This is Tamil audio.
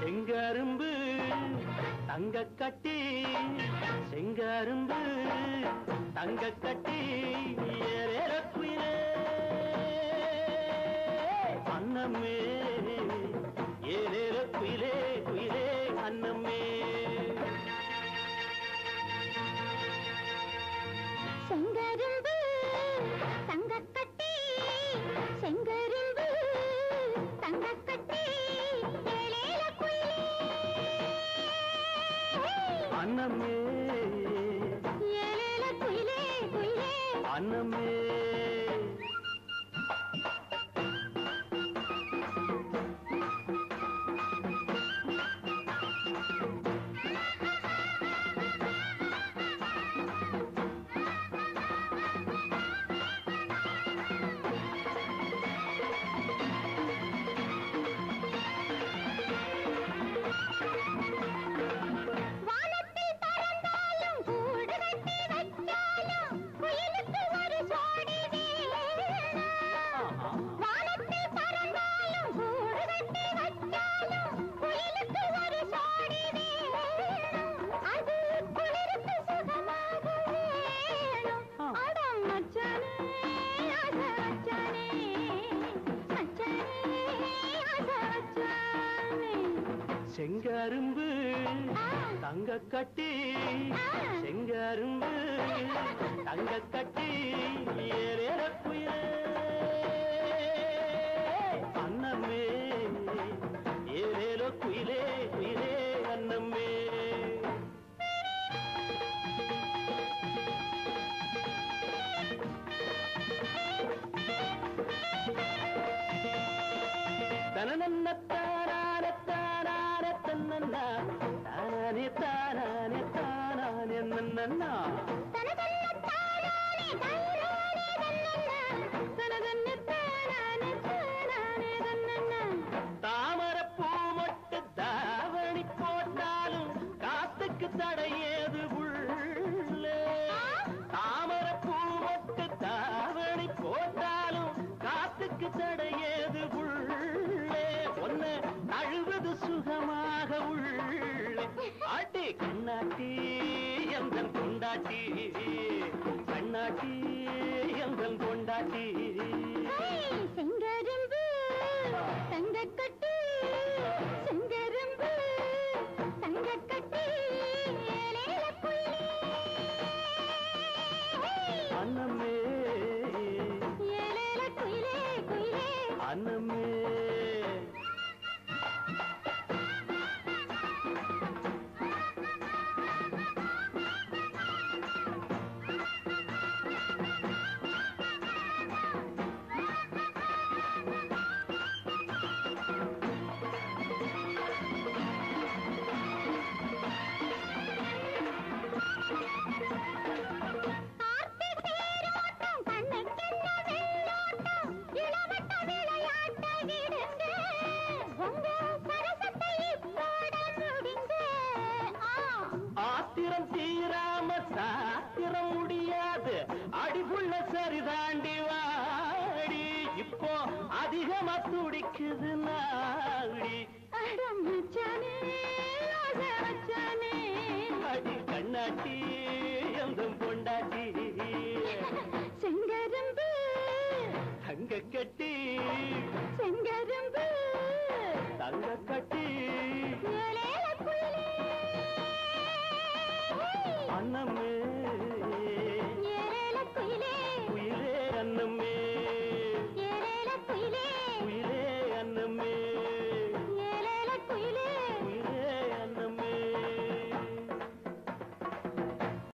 செங்கரும்பு தங்க கட்டி செங்கரும்பு தங்க கட்டி ஏறேற குயிலே அன்னமே ஏறேற குயிலே குயிலே அன்னமே செங்கரும்பு தங்கக்கட்டி செங்கரும்பு தங்கக்கட்டி ஏலேல குயிலே அன்னமே ஏலேல குயிலே குயிலே அன்னமே வானத்தில் பறந்தாலும் கூடு கட்டி வச்சாலும் குயிலுக்கு ஒரு ஜோடி வேணும் வானத்தில் பறந்தாலும் கூடு கட்டி வச்சாலும் குயிலுக்கு ஒரு ஜோடி வேணும் அது குளிருக்கு சுகமாக வேணும் அடம் மச்சானே ஆசை வச்சானே மச்சானே ஆசை வச்சானே செங்கரும்பு தங்க கட்டி செங்கரும்பு தங்க கட்டி ஏறேற குயிலே அன்னமே ஏறேலோ குயிலே குயிலே அன்னமே தனநன்ன தானானே தானானே தன்னன்னா தானானே தானானே தானானே நன்னன்னா தனதன்ன தானானே தானானே தன்னன்னா தனதன்ன தானானே தானானே தன்னன்னா தாமர பூ மொட்டு தாவணி போட்டாலும் காத்துக்கு தடையேது உள்ளே தாமர பூ மொட்டு தாவணி போட்டாலும் காத்துக்கு தடையேது உள்ளே ஒன்ன அழுவது சுகமாக உள்ளே அடி கண்ணாட்டி எந்தன் கொண்டாட்டி கண்ணாட்டி எந்தன் கொண்டாட்டி ஏய், செங்கரும்பு தங்கக்கட்டி செங்கரும்பு தங்கக்கட்டி ஏலேல குயிலே அன்னமே ஏலேல குயிலே குயிலே அன்னமே ஆர்த்தி தேரோட்டம் கண்ணுக்கென்ன வெள்ளோட்டம் இளவட்ட விளையாட்டை விடுங்க உங்க சரசத்தை இப்போட முடிங்க ஆ ஆத்திரம் தீராம சாத்திரம் முடியாது அடிபுள்ள சரிதாண்டி வாடி இப்போ அதிகமா துடிக்குது நாடி அடம் மச்சானே ஆசை வச்சானே அடி கண்ணாட்டி எந்தம் பொண்டாட்டி செங்கரும்பு தங்க கட்டி